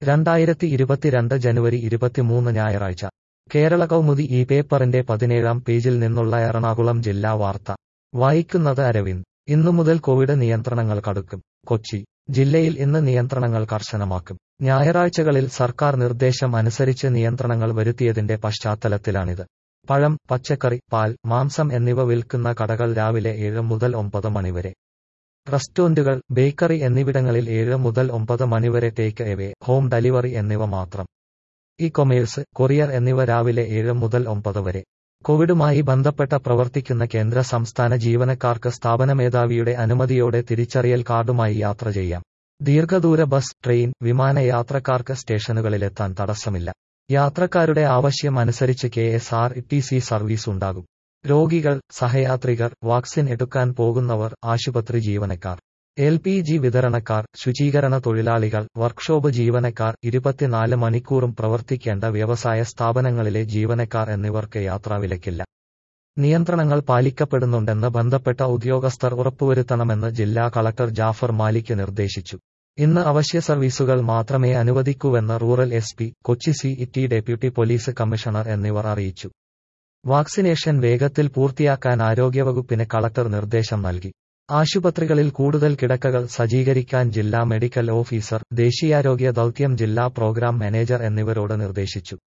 രണ്ടായിരത്തി ഇരുപത്തിരണ്ട് ജനുവരി ഇരുപത്തിമൂന്ന് ഞായറാഴ്ച കേരള കൗമുദി ഈ പേപ്പറിന്റെ പതിനേഴാം പേജിൽ നിന്നുള്ള എറണാകുളം ജില്ലാ വാർത്ത വായിക്കുന്നത് അരവിന്ദ് ഇന്നു മുതൽ കോവിഡ് നിയന്ത്രണങ്ങൾ കടുക്കും കൊച്ചി ജില്ലയിൽ ഇന്ന് നിയന്ത്രണങ്ങൾ കർശനമാക്കും ഞായറാഴ്ചകളിൽ സർക്കാർ നിർദ്ദേശം അനുസരിച്ച് നിയന്ത്രണങ്ങൾ വരുത്തിയതിന്റെ പശ്ചാത്തലത്തിലാണിത് പഴം പച്ചക്കറി പാൽ മാംസം എന്നിവ വിൽക്കുന്ന കടകൾ രാവിലെ ഏഴ് മുതൽ ഒമ്പത് മണിവരെ റെസ്റ്റോറന്റുകൾ ബേക്കറി എന്നിവിടങ്ങളിൽ ഏഴ് മുതൽ ഒമ്പത് മണിവരെ ടേക്ക് എവേ ഹോം ഡെലിവറി എന്നിവ മാത്രം ഇ കൊമേഴ്സ് കൊറിയർ എന്നിവ രാവിലെ ഏഴ് മുതൽ ഒമ്പത് വരെ കോവിഡുമായി ബന്ധപ്പെട്ട പ്രവർത്തിക്കുന്ന കേന്ദ്ര സംസ്ഥാന ജീവനക്കാർക്ക് സ്ഥാപന മേധാവിയുടെ അനുമതിയോടെ തിരിച്ചറിയൽ കാർഡുമായി യാത്ര ചെയ്യാം ദീർഘദൂര ബസ് ട്രെയിൻ വിമാന യാത്രക്കാർക്ക് സ്റ്റേഷനുകളിലെത്താൻ തടസ്സമില്ല യാത്രക്കാരുടെ ആവശ്യം അനുസരിച്ച് K S R T C service ഉണ്ടാകും രോഗികൾ സഹയാത്രികർ വാക്സിൻ എടുക്കാൻ പോകുന്നവർ ആശുപത്രി ജീവനക്കാർ എൽ പി ജി വിതരണക്കാർ ശുചീകരണ തൊഴിലാളികൾ വർക്ക്ഷോപ്പ് ജീവനക്കാർ ഇരുപത്തിനാല് മണിക്കൂറും പ്രവർത്തിക്കേണ്ട വ്യവസായ സ്ഥാപനങ്ങളിലെ ജീവനക്കാർ എന്നിവർക്ക് യാത്രാവിലക്കില്ല നിയന്ത്രണങ്ങൾ പാലിക്കപ്പെടുന്നുണ്ടെന്ന് ബന്ധപ്പെട്ട ഉദ്യോഗസ്ഥർ ഉറപ്പുവരുത്തണമെന്ന് ജില്ലാ കളക്ടർ ജാഫർ മാലിക് നിർദ്ദേശിച്ചു ഇന്ന് അവശ്യ സർവീസുകൾ മാത്രമേ അനുവദിക്കൂവെന്ന് rural S P Kochi city deputy police commissioner എന്നിവർ അറിയിച്ചു വാക്സിനേഷൻ വേഗത്തിൽ പൂർത്തിയാക്കാൻ ആരോഗ്യവകുപ്പിന് കളക്ടർ നിർദ്ദേശം നൽകി ആശുപത്രികളിൽ കൂടുതൽ കിടക്കകൾ സജ്ജീകരിക്കാൻ ജില്ലാ മെഡിക്കൽ ഓഫീസർ ദേശീയാരോഗ്യ ദൌത്യം ജില്ലാ പ്രോഗ്രാം മാനേജർ എന്നിവരോട് നിർദ്ദേശിച്ചു